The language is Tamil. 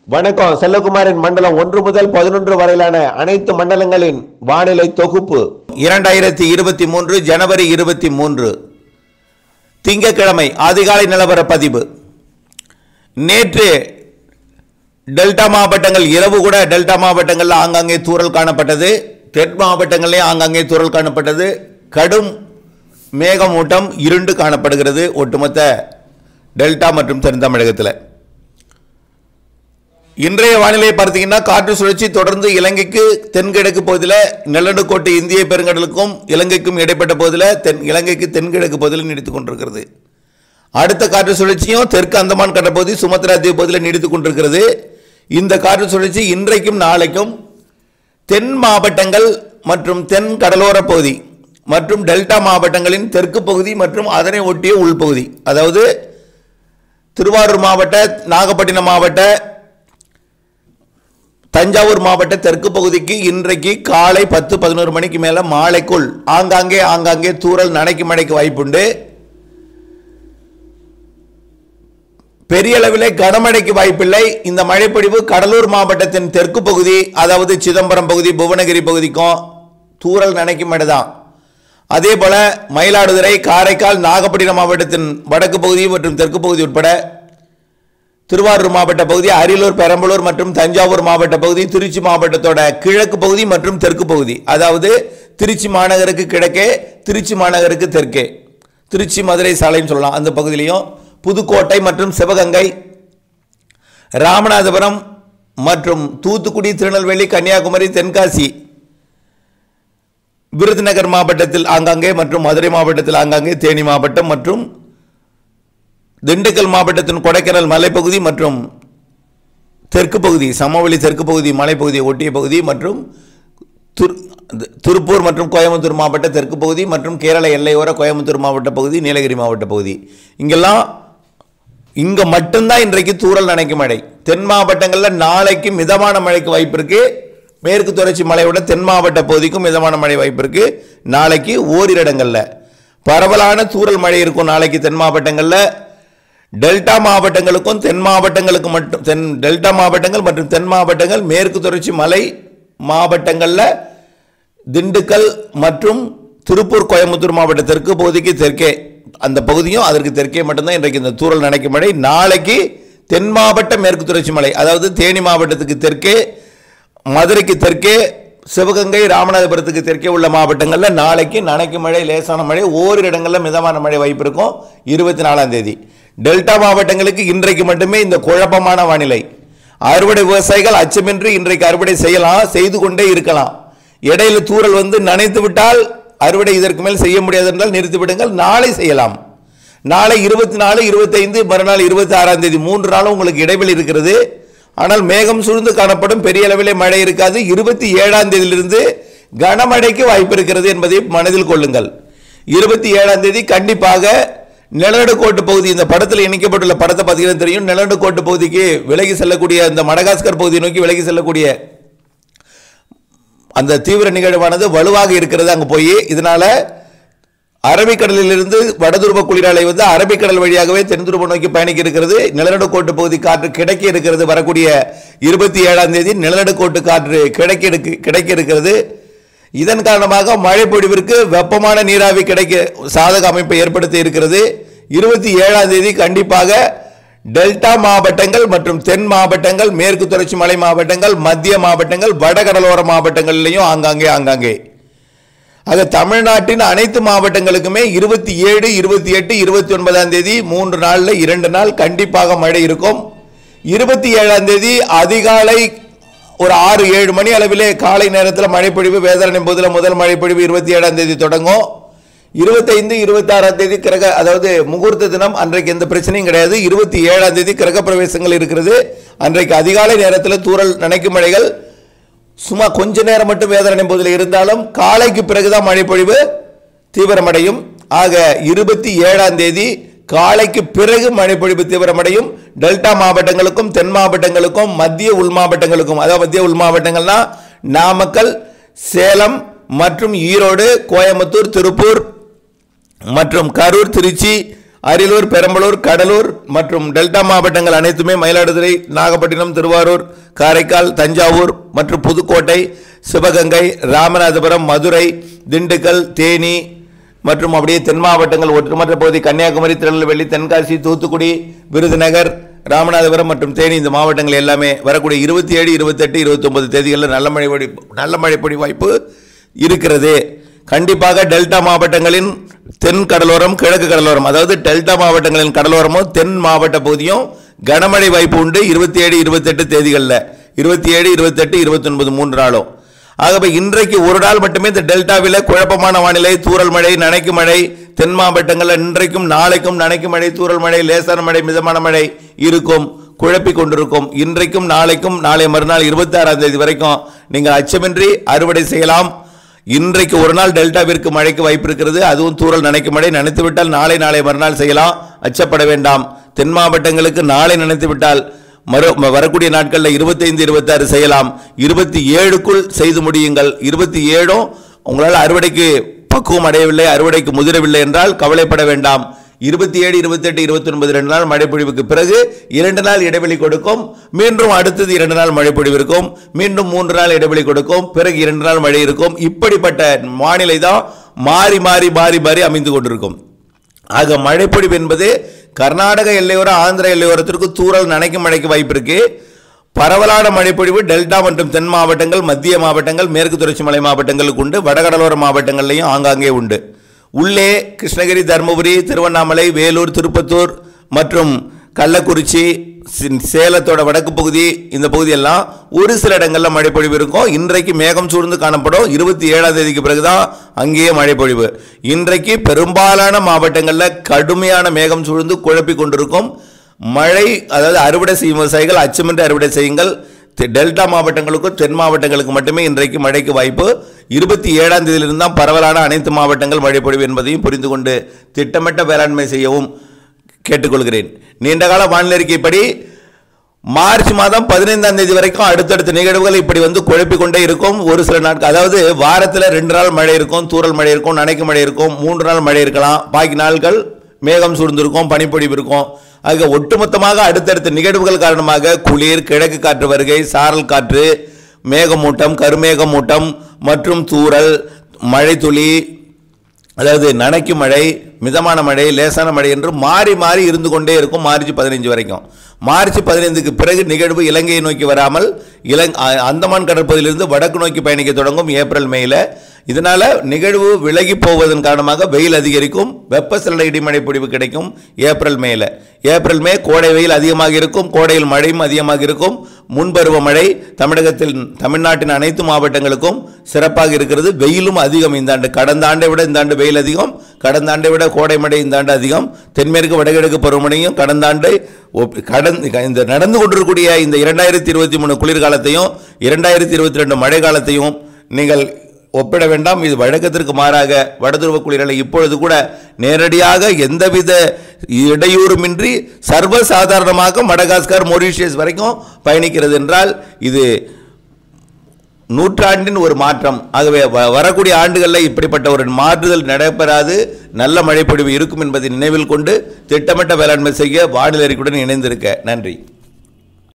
வணக்கம் செல்லகுமாரின் மண்டலம் ஒன்று முதல் பதினொன்று வரையிலான அனைத்து மண்டலங்களின் வானிலை தொகுப்பு இரண்டாயிரத்தி இருபத்தி மூன்று ஜனவரி இருபத்தி மூன்று திங்கட்கிழமை அதிகாலை நிலவர பதிவு நேற்று டெல்டா மாவட்டங்கள் இரவு கூட டெல்டா மாவட்டங்களில் ஆங்காங்கே தூறல் காணப்பட்டது தென் மாவட்டங்களிலே ஆங்காங்கே தூறல் காணப்பட்டது கடும் மேகமூட்டம் இருண்டு காணப்படுகிறது ஒட்டுமொத்த டெல்டா மற்றும் தென் தமிழகத்தில் இன்றைய வானிலை பார்த்தீங்கன்னா காற்று சுழற்சி தொடர்ந்து இலங்கைக்கு தென்கிழக்கு பகுதியில் நிலநடுக்கோட்டு இந்திய பெருங்கடலுக்கும் இலங்கைக்கும் இடைப்பட்ட பகுதியில் தென் இலங்கைக்கு தென்கிழக்கு பகுதியில் நீடித்துக் கொண்டிருக்கிறது அடுத்த காற்று சுழற்சியும் தெற்கு அந்தமான் கடற்பகுதி சுமத்ரா தீவு பகுதியில் நீடித்துக் கொண்டிருக்கிறது இந்த காற்று சுழற்சி இன்றைக்கும் நாளைக்கும் தென் மாவட்டங்கள் மற்றும் தென் கடலோர பகுதி மற்றும் டெல்டா மாவட்டங்களின் தெற்கு பகுதி மற்றும் அதனை ஒட்டிய உள்பகுதி அதாவது திருவாரூர் மாவட்ட நாகப்பட்டினம் மாவட்ட தஞ்சாவூர் மாவட்ட தெற்கு பகுதிக்கு இன்றைக்கு காலை பத்து பதினோரு மணிக்கு மேல மாலைக்குள் ஆங்காங்கே ஆங்காங்கே தூறல் நனைக்கு மழைக்கு வாய்ப்புண்டு பெரிய அளவிலே கனமழைக்கு வாய்ப்பில்லை இந்த மழைப்பொழிவு கடலூர் மாவட்டத்தின் தெற்கு பகுதி அதாவது சிதம்பரம் பகுதி புவனகிரி பகுதிக்கும் தூறல் நனைக்கும் மழை தான் அதே போல மயிலாடுதுறை காரைக்கால் நாகப்பட்டினம் மாவட்டத்தின் வடக்கு பகுதி மற்றும் தெற்கு பகுதி உட்பட திருவாரூர் மாவட்ட பகுதி அரியலூர் பெரம்பலூர் மற்றும் தஞ்சாவூர் மாவட்ட பகுதி திருச்சி மாவட்டத்தோட கிழக்கு பகுதி மற்றும் தெற்கு பகுதி அதாவது திருச்சி மாநகருக்கு கிழக்கே திருச்சி மாநகருக்கு தெற்கே திருச்சி மதுரை சாலைன்னு சொல்லலாம் அந்த பகுதியிலையும் புதுக்கோட்டை மற்றும் சிவகங்கை ராமநாதபுரம் மற்றும் தூத்துக்குடி திருநெல்வேலி கன்னியாகுமரி தென்காசி விருதுநகர் மாவட்டத்தில் ஆங்காங்கே மற்றும் மதுரை மாவட்டத்தில் ஆங்காங்கே தேனி மாவட்டம் மற்றும் திண்டுக்கல் மாவட்டத்தின் கொடைக்கானல் மலைப்பகுதி மற்றும் தெற்கு பகுதி சமவெளி தெற்கு பகுதி மலைப்பகுதியை ஒட்டிய பகுதி மற்றும் துர்- திருப்பூர் மற்றும் கோயம்புத்தூர் மாவட்ட தெற்கு பகுதி மற்றும் கேரள எல்லையோர கோயம்புத்தூர் மாவட்ட பகுதி நீலகிரி மாவட்ட பகுதி இங்கெல்லாம் இங்க மட்டும்தான் இன்றைக்கு தூறல் நனைக்கும் மழை தென் மாவட்டங்களில் நாளைக்கு மிதமான மழைக்கு வாய்ப்பு இருக்கு மேற்கு தொடர்ச்சி மலையோட தென் மாவட்ட பகுதிக்கும் மிதமான மழை வாய்ப்பு இருக்கு நாளைக்கு ஓரிரு இடங்கள்ல பரவலான தூறல் மழை இருக்கும் நாளைக்கு தென் மாவட்டங்களில் டெல்டா மாவட்டங்களுக்கும் தென் மாவட்டங்களுக்கு மட்டும் தென் டெல்டா மாவட்டங்கள் மற்றும் தென் மாவட்டங்கள் மேற்கு தொடர்ச்சி மலை மாவட்டங்களில் திண்டுக்கல் மற்றும் திருப்பூர் கோயம்புத்தூர் மாவட்ட தெற்கு பகுதிக்கு தெற்கே அந்த பகுதியும் அதற்கு தெற்கே மட்டும்தான் இன்றைக்கு இந்த தூறல் நனைக்கும் மழை நாளைக்கு தென் மாவட்ட மேற்கு தொடர்ச்சி மலை அதாவது தேனி மாவட்டத்துக்கு தெற்கே மதுரைக்கு தெற்கே சிவகங்கை ராமநாதபுரத்துக்கு தெற்கே உள்ள மாவட்டங்களில் நாளைக்கு நனைக்கும் மழை லேசான மழை ஓரிரு இடங்களில் மிதமான மழை வாய்ப்பு இருக்கும் இருபத்தி நாலாம் தேதி டெல்டா மாவட்டங்களுக்கு இன்றைக்கு மட்டுமே இந்த குழப்பமான வானிலை அறுவடை விவசாயிகள் அச்சமின்றி இன்றைக்கு அறுவடை செய்யலாம் செய்து கொண்டே இருக்கலாம் இடையில தூறல் வந்து நனைத்து விட்டால் அறுவடை இதற்கு மேல் செய்ய முடியாது என்றால் நிறுத்தி விடுங்கள் நாளை செய்யலாம் நாளை இருபத்தி நாலு இருபத்தைந்து மறுநாள் இருபத்தி ஆறாம் தேதி மூன்று நாளும் உங்களுக்கு இடைவெளி இருக்கிறது ஆனால் மேகம் சூழ்ந்து காணப்படும் பெரிய அளவிலே மழை இருக்காது இருபத்தி ஏழாம் தேதியிலிருந்து கனமழைக்கு வாய்ப்பு இருக்கிறது என்பதை மனதில் கொள்ளுங்கள் இருபத்தி ஏழாம் தேதி கண்டிப்பாக நிலநடுக்கோட்டு பகுதி இந்த படத்தில் இணைக்கப்பட்டுள்ள படத்தை பார்த்தீங்கன்னா தெரியும் நிலநடுக்கோட்டு பகுதிக்கு விலகி செல்லக்கூடிய இந்த மடகாஸ்கர் பகுதியை நோக்கி விலகி செல்லக்கூடிய அந்த தீவிர நிகழ்வானது வலுவாக இருக்கிறது அங்கே போய் இதனால அரபிக்கடலிலிருந்து வடதுருவ குளிரலை வந்து அரபிக்கடல் வழியாகவே தென் துருவம் நோக்கி பயணிக்க இருக்கிறது நிலநடுக்கோட்டு பகுதி காற்று கிடைக்க இருக்கிறது வரக்கூடிய இருபத்தி ஏழாம் தேதி நிலநடுக்கோட்டு காற்று கிடைக்க இருக்கு- கிடைக்க இருக்கிறது இதன் காரணமாக மழை பொழிவிற்கு வெப்பமான நீராவி கிடைக்க சாதக அமைப்பை ஏற்படுத்தி இருக்கிறது இருபத்தி ஏழாம் தேதி கண்டிப்பாக டெல்டா மாவட்டங்கள் மற்றும் தென் மாவட்டங்கள் மேற்கு தொடர்ச்சி மலை மாவட்டங்கள் மத்திய மாவட்டங்கள் வடகடலோர மாவட்டங்களிலையும் ஆங்காங்கே ஆங்காங்கே ஆக தமிழ்நாட்டின் அனைத்து மாவட்டங்களுக்குமே இருபத்தி ஏழு இருபத்தி எட்டு இருபத்தி ஒன்பதாம் தேதி மூன்று நாள்ல இரண்டு நாள் கண்டிப்பாக மழை இருக்கும் இருபத்தி ஏழாம் தேதி அதிகாலை ஒரு ஆறு ஏழு மணி அளவிலே காலை நேரத்தில் மழைப்பொழிவு வேதாரண்யம் பகுதியில் முதல் மழைப்பொழிவு இருபத்தி ஏழாம் தேதி தொடங்கும் இருபத்தைந்து இருபத்தாறாம் தேதி கிரக அதாவது முகூர்த்த தினம் அன்றைக்கு எந்த பிரச்சனையும் கிடையாது இருபத்தி ஏழாம் தேதி கிரக பிரவேசங்கள் இருக்கிறது அன்றைக்கு அதிகாலை நேரத்தில் தூறல் நனைக்கும் மழைகள் சும்மா கொஞ்ச நேரம் மட்டும் வேதனை போதில் இருந்தாலும் காலைக்கு பிறகுதான் மழைப்பொழிவு தீவிரமடையும் ஆக இருபத்தி ஏழாம் தேதி காலைக்கு பிறகு மழைப்பொழிவு தீவிரமடையும் டெல்டா மாவட்டங்களுக்கும் தென் மாவட்டங்களுக்கும் மத்திய உள் மாவட்டங்களுக்கும் அதாவது மத்திய உள் மாவட்டங்கள்னா நாமக்கல் சேலம் மற்றும் ஈரோடு கோயம்புத்தூர் திருப்பூர் மற்றும் கரூர் திருச்சி அரியலூர் பெரம்பலூர் கடலூர் மற்றும் டெல்டா மாவட்டங்கள் அனைத்துமே மயிலாடுதுறை நாகப்பட்டினம் திருவாரூர் காரைக்கால் தஞ்சாவூர் மற்றும் புதுக்கோட்டை சிவகங்கை ராமநாதபுரம் மதுரை திண்டுக்கல் தேனி மற்றும் அப்படியே தென் மாவட்டங்கள் ஒட்டுமொத்த பகுதி கன்னியாகுமரி திருநெல்வேலி தென்காசி தூத்துக்குடி விருதுநகர் ராமநாதபுரம் மற்றும் தேனி இந்த மாவட்டங்கள் எல்லாமே வரக்கூடிய இருபத்தி ஏழு இருபத்தெட்டு இருபத்தொன்பது தேதிகளில் நல்ல மழை பொழி நல்ல மழை பொழி வாய்ப்பு இருக்கிறது கண்டிப்பாக டெல்டா மாவட்டங்களின் தென் கடலோரம் கிழக்கு கடலோரம் அதாவது டெல்டா மாவட்டங்களின் கடலோரமும் தென் மாவட்ட பகுதியும் கனமழை வாய்ப்பு உண்டு இருபத்தி ஏழு இருபத்தெட்டு தேதிகளில் இருபத்தி ஏழு இருபத்தெட்டு இருபத்தொன்பது மூன்று நாளும் ஆகவே இன்றைக்கு ஒரு நாள் மட்டுமே இந்த டெல்டாவில் குழப்பமான வானிலை தூறல் மழை நனைக்கு மழை தென் மாவட்டங்களில் இன்றைக்கும் நாளைக்கும் நனைக்கு மழை தூறல் மழை லேசான மழை மிதமான மழை இருக்கும் குழப்பிக் கொண்டிருக்கும் இன்றைக்கும் நாளைக்கும் நாளை மறுநாள் இருபத்தி ஆறாம் தேதி வரைக்கும் நீங்கள் அச்சமின்றி அறுவடை செய்யலாம் இன்றைக்கு ஒரு நாள் டெல்டாவிற்கு மழைக்கு வாய்ப்பு இருக்கிறது அதுவும் தூறல் நனைக்கு மழை நினைத்து விட்டால் நாளை நாளை மறுநாள் செய்யலாம் அச்சப்பட வேண்டாம் தென் மாவட்டங்களுக்கு நாளை நினைத்து விட்டால் மறு ம- வரக்கூடிய நாட்களில் இருபத்தைந்து இருபத்தாறு செய்யலாம் இருபத்தி ஏழுக்குள் செய்து முடியுங்கள் இருபத்தி ஏழும் உங்களால் அறுவடைக்கு பக்குவம் அடையவில்லை அறுவடைக்கு முதிரவில்லை என்றால் கவலைப்பட வேண்டாம் இருபத்தி ஏழு இருபத்தெட்டு இருபத்தி ஒன்பது ரெண்டு நாள் மழைப்பொழிவுக்கு பிறகு இரண்டு நாள் இடைவெளி கொடுக்கும் மீண்டும் அடுத்தது இரண்டு நாள் மழைப்பொழிவு இருக்கும் மீண்டும் மூன்று நாள் இடைவெளி கொடுக்கும் பிறகு இரண்டு நாள் மழை இருக்கும் இப்படிப்பட்ட வானிலை தான் மாறி மாறி மாறி மாறி அமைந்து கொண்டிருக்கும் ஆக மழைப்பொழிவு என்பது கர்நாடக எல்லையோர ஆந்திர எல்லையோரத்திற்கு தூறல் நனைக்கும் மழைக்கு வாய்ப்பு இருக்கு பரவலான மழைப்பொழிவு டெல்டா மற்றும் தென் மாவட்டங்கள் மத்திய மாவட்டங்கள் மேற்கு தொடர்ச்சி மலை மாவட்டங்களுக்கு உண்டு வடகடலோர மாவட்டங்கள்லையும் ஆங்காங்கே உண்டு உள்ளே கிருஷ்ணகிரி தருமபுரி திருவண்ணாமலை வேலூர் திருப்பத்தூர் மற்றும் கள்ளக்குறிச்சி சி- சேலத்தோட வடக்கு பகுதி இந்த பகுதியெல்லாம் ஒரு சில இடங்களில் மழைப்பொழிவு இருக்கும் இன்றைக்கு மேகம் சூழ்ந்து காணப்படும் இருபத்தி ஏழாம் தேதிக்கு பிறகுதான் அங்கேயே மழைப்பொழிவு இன்றைக்கு பெரும்பாலான மாவட்டங்களில் கடுமையான மேகம் சூழ்ந்து குழப்பி கொண்டிருக்கும் மழை அதாவது அறுவடை செய்யும் விவசாயிகள் அச்சமின்றி அறுவடை செய்யுங்கள் தெ- டெல்டா மாவட்டங்களுக்கும் தென் மாவட்டங்களுக்கு மட்டுமே இன்றைக்கு மழைக்கு வாய்ப்பு இருபத்தி ஏழாம் தேதியிலிருந்து தான் பரவலான அனைத்து மாவட்டங்கள் மழைப்பொழிவு என்பதையும் புரிந்து கொண்டு திட்டமிட்ட வேளாண்மை செய்யவும் கேட்டுக்கொள்கிறேன் நீண்டகால வானிலை அறிக்கைப்படி மார்ச் மாதம் பதினைந்தாம் தேதி வரைக்கும் அடுத்தடுத்த நிகழ்வுகள் இப்படி வந்து குழப்பிக் கொண்டே இருக்கும் ஒரு சில நாட்கள் அதாவது வாரத்தில் ரெண்டு நாள் மழை இருக்கும் தூறல் மழை இருக்கும் நனைக்கு மழை இருக்கும் மூன்று நாள் மழை இருக்கலாம் பாக்கி நாட்கள் மேகம் சூழ்ந்திருக்கும் பனிப்பொழிவு இருக்கும் ஆக ஒட்டுமொத்தமாக அடுத்தடுத்த நிகழ்வுகள் காரணமாக குளிர் கிழக்கு காற்று வருகை சாரல் காற்று மேகமூட்டம் கருமேகமூட்டம் மற்றும் தூறல் மழைத்துளி அதாவது நனைக்கும் மழை மிதமான மழை லேசான மழை என்று மாறி மாறி இருந்து கொண்டே இருக்கும் மார்ச் பதினைஞ்சு வரைக்கும் மார்ச் பதினைந்துக்கு பிறகு நிகழ்வு இலங்கையை நோக்கி வராமல் இலங் அ- அந்தமான் கடற்பகுதியிலிருந்து வடக்கு நோக்கி பயணிக்க தொடங்கும் ஏப்ரல் மேயில் இதனால நிகழ்வு விலகி போவதன் காரணமாக வெயில் அதிகரிக்கும் வெப்பசலன இடிமழை பொழிவு கிடைக்கும் ஏப்ரல் மேல ஏப்ரல் மே கோடை வெயில் அதிகமாக இருக்கும் கோடையில் மழையும் அதிகமாக இருக்கும் முன்பருவ மழை தமிழகத்தில் தமிழ்நாட்டின் அனைத்து மாவட்டங்களுக்கும் சிறப்பாக இருக்கிறது வெயிலும் அதிகம் இந்த ஆண்டு கடந்த ஆண்டை விட இந்த ஆண்டு வெயில் அதிகம் கடந்த ஆண்டை விட கோடை மழை இந்த ஆண்டு அதிகம் தென்மேற்கு வடகிழக்கு பருவமழையும் கடந்த ஆண்டை ஒப்- கடந்து இந்த நடந்து கொண்டிருக்கக்கூடிய இந்த இரண்டாயிரத்தி இருபத்தி மூணு குளிர்காலத்தையும் இரண்டாயிரத்தி இருபத்தி ரெண்டு மழை காலத்தையும் நீங்கள் ஒப்பிட வேண்டாம் இது வழக்கத்திற்கு மாறாக வடதுருவ குளிரலை இப்பொழுது கூட நேரடியாக எந்தவித இடையூறுமின்றி சர்வசாதாரணமாக மடகாஸ்கர் மொரீஷியஸ் வரைக்கும் பயணிக்கிறது என்றால் இது நூற்றாண்டின் ஒரு மாற்றம் ஆகவே வ- வரக்கூடிய ஆண்டுகளில் இப்படிப்பட்ட ஒரு மாற்றுதல் நடைபெறாது நல்ல மழைப்பொழிவு இருக்கும் என்பதை நினைவில் கொண்டு திட்டமிட்ட வேளாண்மை செய்ய வானிலை அறிக்கையுடன் இணைந்திருக்க நன்றி